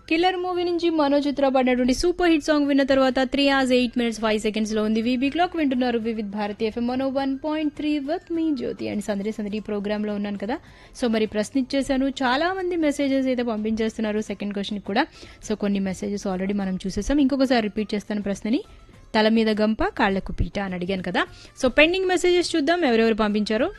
killer movie నుంచి మనోజ్ చిత్ర పడినటువంటి super hit song విన్న తర్వాత three hours eight minutes five seconds లో ఉంది వీబీ క్లాక్ వింటున్నారు వివిధ్ భారతి ఎఫ్ఎం మనో వన్ పాయింట్ త్రీ విత్ మీ జ్యోతి అండ్ సందడి సందడి ప్రోగ్రామ్ లో ఉన్నాను కదా సో మరి ప్రశ్న ఇచ్చేసాను చాలా మంది మెసేజెస్ అయితే పంపించేస్తున్నారు సెకండ్ క్వశ్చన్ కూడా సో కొన్ని మెసేజెస్ ఆల్రెడీ మనం చూసేసాం ఇంకొకసారి రిపీట్ చేస్తాను ప్రశ్నని తల మీద గంప కాళ్లకు పీట అని అడిగాను కదా సో పెండింగ్ మెసేజెస్ చూద్దాం ఎవరెవరు పంపించారు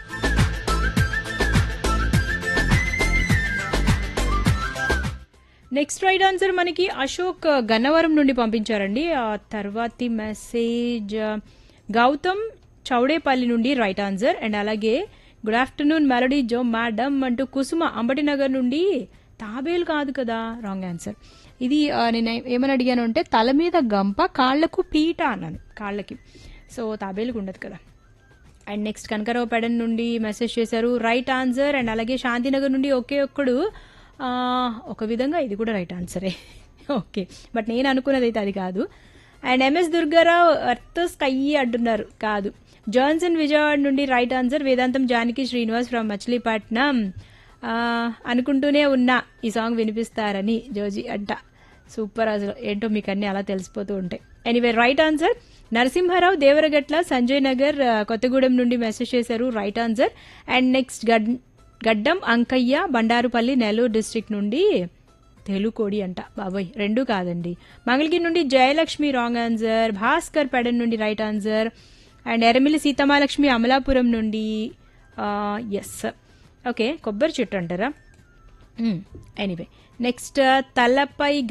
నెక్స్ట్ రైట్ ఆన్సర్ మనకి అశోక్ గన్నవరం నుండి పంపించారండి ఆ తర్వాతి మెసేజ్ గౌతమ్ చౌడేపల్లి నుండి రైట్ ఆన్సర్ అండ్ అలాగే గుడ్ ఆఫ్టర్నూన్ మెలడీ జో మేడం అంటూ కుసుమ అంబటినగర్ నుండి తాబేలు కాదు కదా రాంగ్ ఆన్సర్ ఇది ఆ, నేను ఏమని అడిగాను అంటే తల మీద గంప కాళ్లకు పీట అన్నాను కాళ్ళకి సో తాబేలుకు ఉండదు కదా అండ్ నెక్స్ట్ కనకరావుపేట నుండి మెసేజ్ చేశారు రైట్ ఆన్సర్ అండ్ అలాగే శాంతినగర్ నుండి ఒకే ఒక్కడు ఆ, ఒక విధంగా ఇది కూడా రైట్ ఆన్సరే ఓకే బట్ నేను అనుకున్నది అయితే అది కాదు and M S Durgarao earth sky అంటున్నారు కాదు జాన్సన్ విజయవాడ నుండి రైట్ ఆన్సర్ వేదాంతం జానకి శ్రీనివాస్ ఫ్రమ్ మచిలీపట్నం ఆ, అనుకుంటూనే ఉన్నా ఈ సాంగ్ వినిపిస్తారని జోజీ అంట సూపర్ అసలు ఏంటో మీకు అన్ని అలా తెలిసిపోతూ ఉంటాయి anyway right answer Narasimharao Devaragatla Sanjay Nagar ఆ, కొత్తగూడెం నుండి మెసేజ్ చేశారు రైట్ ఆన్సర్ అండ్ నెక్స్ట్ గడ్ గడ్డం అంకయ్య బండారుపల్లి నెల్లూరు డిస్ట్రిక్ట్ నుండి తెలుకోడి అంట బాబోయ్ రెండు కాదండి మంగళగిరి నుండి జయలక్ష్మి రాంగ్ ఆన్సర్ భాస్కర్ పెడన్ నుండి right answer and Eramilli Seethamalakshmi Amalapuram నుండి ఎస్ ఓకే కొబ్బరి చెట్టు అంటారా ఎనీవే నెక్స్ట్ తలపై